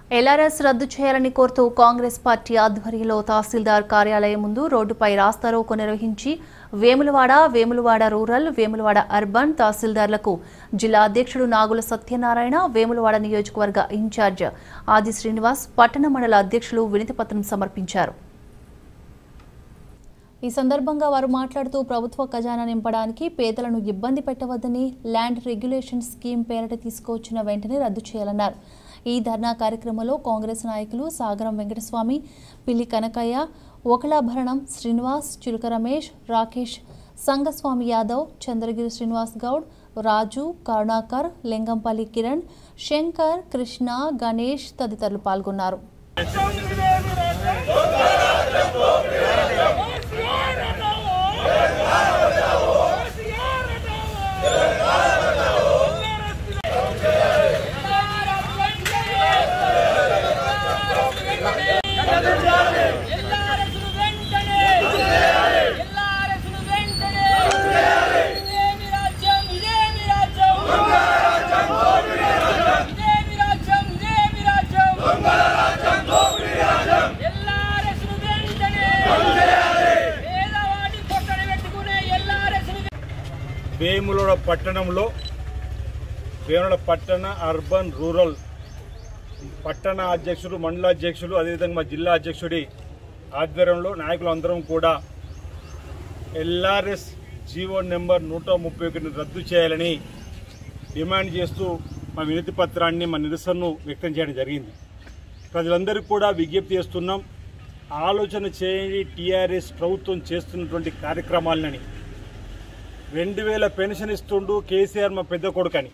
LRS రద్దు చేయాలని కోరుతూ కాంగ్రెస్ పార్టీ ఆధ్వర్యంలో తహసీల్దార్ కార్యాలయం ముందు రోడ్డుపై రాస్తారోకో నిర్వహించి వేములవాడ వేములవాడ రూరల్ వేములవాడ అర్బన్ తహసీల్దార్లకు జిల్లా అధ్యక్షుడు నాగుల సత్యనారాయణ వేములవాడ నియోజకవర్గ ఇన్ఛార్జ్ ఆది శ్రీనివాస్ పట్టణ మండల అధ్యక్షులు వినతిపత్రం సమర్పించారు ఈ సందర్భంగా వారు మాట్లాడుతూ ప్రభుత్వ ఖజానా నింపడానికి పేదలను ఇబ్బంది పెట్టవద్దని ల్యాండ్ రెగ్యులేషన్ స్కీమ్ పేరిట తీసుకువచ్చిన వెంటనే రద్దు చేయాలన్నారు ఈ ధర్నా కార్యక్రమంలో కాంగ్రెస్ నాయకులు సాగరం వెంకటస్వామి పిల్లి కనకయ్య ఒకలాభరణం శ్రీనివాస్ చిలుక రమేష్ రాకేష్ సంగస్వామి యాదవ్ చంద్రగిరి శ్రీనివాస్ గౌడ్ రాజు కరుణాకర్ లింగంపల్లి కిరణ్ శంకర్ కృష్ణ గణేష్ తదితరులు పాల్గొన్నారు ఎల్లారసులు వెంటనే ఎల్లారసులు వెంటనే ఇదేమి రాజ్యం ఇదేమి రాజ్యం ఇదేమి రాజ్యం ఇదేమి రాజ్యం ఎల్లారసులు వెంటనే పేదవాడి పొట్టలు పెట్టుకునే ఎల్లారసులు వేములవాడ పట్టణంలో వేములవాడ పట్టణ అర్బన్ రూరల్ పట్టణ అధ్యక్షుడు మండల అధ్యక్షుడు అదేవిధంగా మా జిల్లా అధ్యక్షుడి ఆధ్వర్యంలో నాయకులు అందరం కూడా ఎల్ఆర్ఎస్ జీవో నెంబర్ నూట ముప్పై ఒకటిని రద్దు చేయాలని డిమాండ్ చేస్తూ మా వినతి పత్రాన్ని మా నిరసనను వ్యక్తం చేయడం జరిగింది ప్రజలందరికీ కూడా విజ్ఞప్తి చేస్తున్నాం ఆలోచన చేయని టీఆర్ఎస్ ప్రభుత్వం చేస్తున్నటువంటి కార్యక్రమాలని రెండు వేల పెన్షన్ ఇస్తుండు కేసీఆర్ మా పెద్ద కొడుకని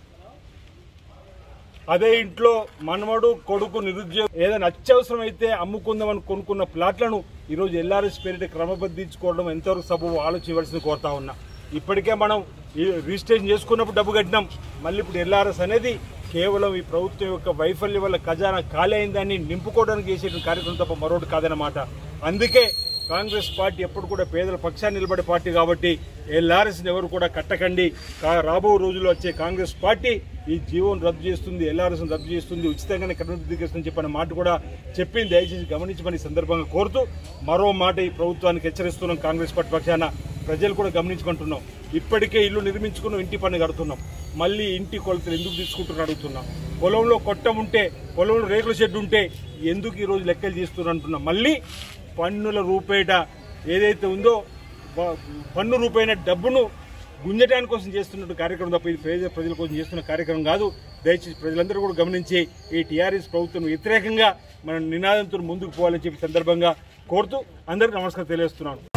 అదే ఇంట్లో మనవడు కొడుకు నిరుద్యోగం ఏదైనా అత్యవసరం అయితే అమ్ముకుందామని కొనుక్కున్న ప్లాట్లను ఈరోజు ఎల్ఆర్ఎస్ పేరిట క్రమబద్ధీంచుకోవడం ఎంతవరకు సబబు ఆలోచించవలసింది కోరుతా ఉన్నా ఇప్పటికే మనం ఈ రిజిస్ట్రేషన్ చేసుకున్నప్పుడు డబ్బు కట్టినాం మళ్ళీ ఇప్పుడు ఎల్ఆర్ఎస్ అనేది కేవలం ఈ ప్రభుత్వం యొక్క వైఫల్యం వల్ల ఖజానా ఖాళీ అయిందని నింపుకోవడానికి చేసే కార్యక్రమం తప్ప మరొకటి కాదన్నమాట అందుకే కాంగ్రెస్ పార్టీ ఎప్పుడు కూడా పేదల పక్షాన్ని నిలబడే పార్టీ కాబట్టి ఎల్ఆర్ఎస్ని ఎవరు కూడా కట్టకండి కా- రాబో రోజుల్లో వచ్చే కాంగ్రెస్ పార్టీ ఈ జీవోను రద్దు చేస్తుంది ఎల్ఆర్ఎస్ని రద్దు చేస్తుంది ఉచితంగానే కనుమతిస్తుంది చెప్పిన మాట కూడా చెప్పింది దయచేసి గమనించమని ఈ సందర్భంగా కోరుతూ మరో మాట ఈ ప్రభుత్వానికి హెచ్చరిస్తున్నాం కాంగ్రెస్ పార్టీ పక్షాన ప్రజలు కూడా గమనించుకుంటున్నాం ఇప్పటికే ఇల్లు నిర్మించుకున్నాం ఇంటి పన్ను కడుతున్నాం మళ్ళీ ఇంటి కొలతలు ఎందుకు తీసుకుంటున్నారు అడుగుతున్నాం పొలంలో కొట్ట ఉంటే పొలంలో రేకుల షెడ్ ఉంటే ఎందుకు ఈ రోజు లెక్కలు తీస్తున్నారు అంటున్నాం మళ్ళీ పన్నుల రూపేట ఏదైతే ఉందో వ- పన్ను రూపైన డబ్బును గుంజటానికి కోసం చేస్తున్న కార్యక్రమం తప్ప ఇది పేద ప్రజల కోసం చేస్తున్న కార్యక్రమం కాదు దయచేసి ప్రజలందరూ కూడా గమనించి ఈ టీఆర్ఎస్ ప్రభుత్వం వ్యతిరేకంగా మనం నినాదంతో ముందుకు పోవాలని చెప్పి సందర్భంగా కోరుతూ అందరికీ నమస్కారం తెలియజేస్తున్నాను